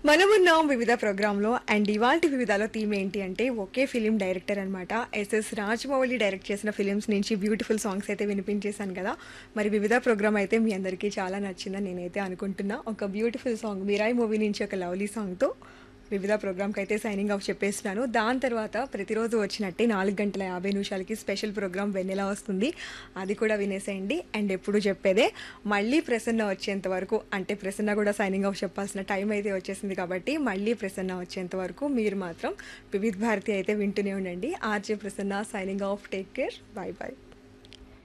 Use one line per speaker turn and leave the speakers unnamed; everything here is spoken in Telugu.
మనమున్నాం వివిధ ప్రోగ్రాంలో అండ్ ఇవాళ వివిధలో థీమ్ ఏంటి అంటే ఒకే ఫిలిం డైరెక్టర్ అనమాట ఎస్ఎస్ రాజమౌళి డైరెక్ట్ చేసిన ఫిలిమ్స్ నుంచి బ్యూటిఫుల్ సాంగ్స్ అయితే వినిపించేశాను కదా మరి వివిధ ప్రోగ్రామ్ అయితే మీ అందరికీ చాలా నచ్చిందని నేనైతే అనుకుంటున్నా ఒక బ్యూటిఫుల్ సాంగ్ మిరాయి మూవీ నుంచి ఒక లవ్లీ సాంగ్తో వివిధ ప్రోగ్రామ్కి అయితే సైనింగ్ ఆఫ్ చెప్పేస్తున్నాను దాని తర్వాత ప్రతిరోజు వచ్చినట్టే నాలుగు గంటల యాభై నిమిషాలకి స్పెషల్ ప్రోగ్రామ్ వెన్నెలా వస్తుంది అది కూడా వినేసేయండి అండ్ ఎప్పుడు చెప్పేదే మళ్ళీ ప్రసన్న వచ్చేంత వరకు అంటే ప్రసన్న కూడా సైనింగ్ ఆఫ్ చెప్పాల్సిన టైం అయితే వచ్చేసింది కాబట్టి మళ్ళీ ప్రసన్న వచ్చేంత వరకు మీరు మాత్రం వివిధ భారతి అయితే వింటూనే ఉండండి RJ Prasanna signing off take care bye bye